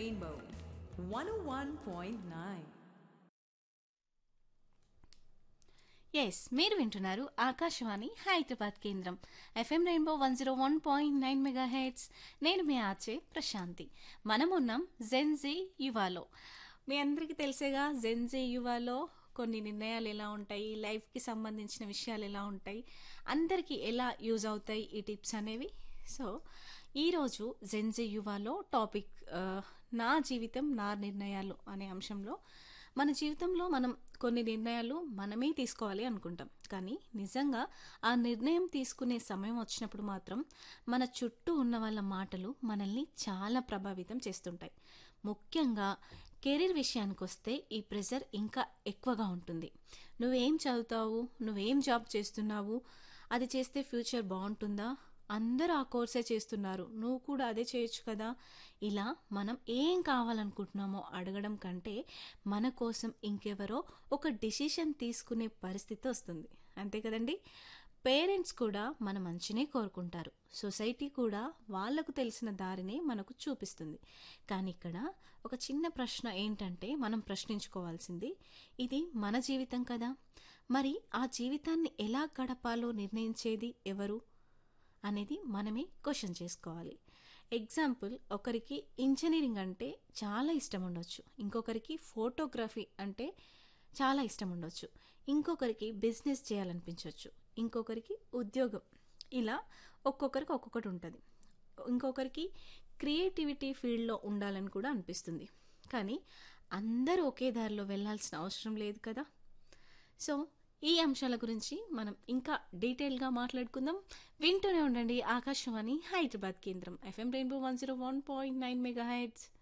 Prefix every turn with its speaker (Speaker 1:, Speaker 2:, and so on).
Speaker 1: Rainbow 101.9.
Speaker 2: Yes మీరు వింటున్నారు ఆకాశవాణి హైదరాబాద్ కేంద్రం FM rainbow one zero one point nine mega hits నేను మీ ఆచే ప్రశాంతి మనమున్నాం జెన్జీ యువాలో మీ అందరికీ తెలిసేగా జెన్జీ యువాలో కొన్ని నిర్ణయాలు ఎలా ఉంటాయి లైఫ్కి సంబంధించిన విషయాలు ఎలా ఉంటాయి అందరికీ ఎలా యూజ్ అవుతాయి ఈ టిప్స్ అనేవి సో ఈరోజు జెన్జీ యువాలో టాపిక్ ఆ, నా జీవితం నా నిర్ణయాలు అనే అంశంలో మన జీవితంలో మనం కొన్ని నిర్ణయాలు మనమే తీసుకోవాలి అనుకుంటాం కానీ నిజంగా ఆ నిర్ణయం తీసుకునే సమయం వచ్చినప్పుడు మాత్రం మన చుట్టూ ఉన్న వాళ్ళ మాటలు మనల్ని చాలా ప్రభావితం చేస్తుంటాయి ముఖ్యంగా కెరీర్ విషయానికి వస్తే ఈ ప్రెషర్ ఇంకా ఎక్కువగా ఉంటుంది నువ్వేం చదువుతావు నువ్వేం జాబ్ చేస్తున్నావు అది చేస్తే ఫ్యూచర్ బాగుంటుందా అందరూ ఆ కోర్సే చేస్తున్నారు నువ్వు కూడా అదే చేయొచ్చు కదా ఇలా మనం ఏం కావాలనుకుంటున్నామో అడగడం కంటే మన కోసం ఇంకెవరో ఒక డిసిషన్ తీసుకునే పరిస్థితి వస్తుంది అంతే కదండి పేరెంట్స్ కూడా మన మంచినే కోరుకుంటారు సొసైటీ కూడా వాళ్లకు తెలిసిన దారినే మనకు చూపిస్తుంది కానీ ఇక్కడ ఒక చిన్న ప్రశ్న ఏంటంటే మనం ప్రశ్నించుకోవాల్సింది ఇది మన జీవితం కదా మరి ఆ జీవితాన్ని ఎలా గడపాలో నిర్ణయించేది ఎవరు అనేది మనమే క్వశ్చన్ చేసుకోవాలి ఎగ్జాంపుల్ ఒకరికి ఇంజనీరింగ్ అంటే చాలా ఇష్టం ఉండొచ్చు ఇంకొకరికి ఫోటోగ్రఫీ అంటే చాలా ఇష్టం ఉండొచ్చు ఇంకొకరికి బిజినెస్ చేయాలనిపించవచ్చు ఇంకొకరికి ఉద్యోగం ఇలా ఒక్కొక్కరికి ఒక్కొక్కటి ఉంటుంది ఇంకొకరికి క్రియేటివిటీ ఫీల్డ్లో ఉండాలని కూడా అనిపిస్తుంది కానీ అందరూ ఒకే దారిలో వెళ్ళాల్సిన అవసరం లేదు కదా సో ఈ అంశాల గురించి మనం ఇంకా డీటెయిల్గా మాట్లాడుకుందాం వింటూనే ఉండండి ఆకాశవాణి హైదరాబాద్ కేంద్రం FM rainbow one zero one point nine mega heights